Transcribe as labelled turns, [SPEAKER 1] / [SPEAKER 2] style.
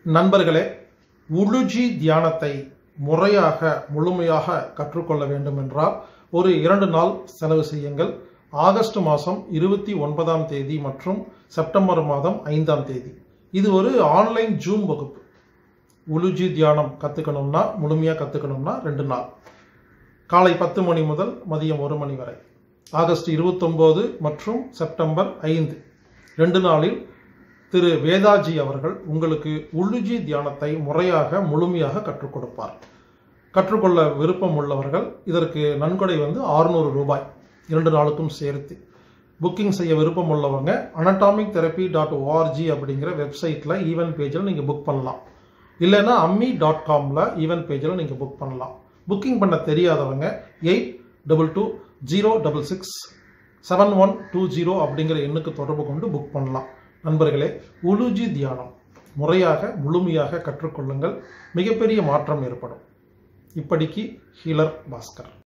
[SPEAKER 1] நண்பர்களே உளுஜி தியானத்தை முறையாக முழுமையாக கற்றுக்கொள்ள வேண்டும் என்றால் ஒரு இரண்டு நாள் செலவு செய்யுங்கள் ஆகஸ்ட் மாதம் இருபத்தி ஒன்பதாம் தேதி மற்றும் செப்டம்பர் மாதம் ஐந்தாம் தேதி இது ஒரு ஆன்லைன் ஜூம் வகுப்பு உளுஜி தியானம் கற்றுக்கணும்னா முழுமையாக கற்றுக்கணும்னா ரெண்டு நாள் காலை பத்து மணி முதல் மதியம் ஒரு மணி வரை ஆகஸ்ட் இருபத்தொம்போது மற்றும் செப்டம்பர் ஐந்து ரெண்டு நாளில் திரு வேதாஜி அவர்கள் உங்களுக்கு உள்ளுஜி தியானத்தை முறையாக முழுமையாக கற்றுக் கொடுப்பார் கற்றுக்கொள்ள விருப்பம் உள்ளவர்கள் இதற்கு நன்கொடை வந்து ஆறுநூறு ரூபாய் இரண்டு நாளுக்கும் சேர்த்து புக்கிங் செய்ய விருப்பம் உள்ளவங்க அனட்டாமிக் தெரப்பி டாட் ஓஆர்ஜி அப்படிங்கிற வெப்சைட்டில் ஈவென்ட் பேஜில் நீங்கள் புக் பண்ணலாம் இல்லைன்னா அம்மி டாட் காமில் ஈவென்ட் பேஜில் நீங்கள் புக் பண்ணலாம் புக்கிங் பண்ண தெரியாதவங்க eight double two zero double six seven one two zero அப்படிங்கிற எண்ணுக்கு தொடர்பு கொண்டு புக் பண்ணலாம் நண்பர்களே உலுஜி தியானம் முறையாக முழுமையாக கற்றுக்கொள்ளுங்கள் மிகப்பெரிய மாற்றம் ஏற்படும் இப்படிக்கு ஹீலர் பாஸ்கர்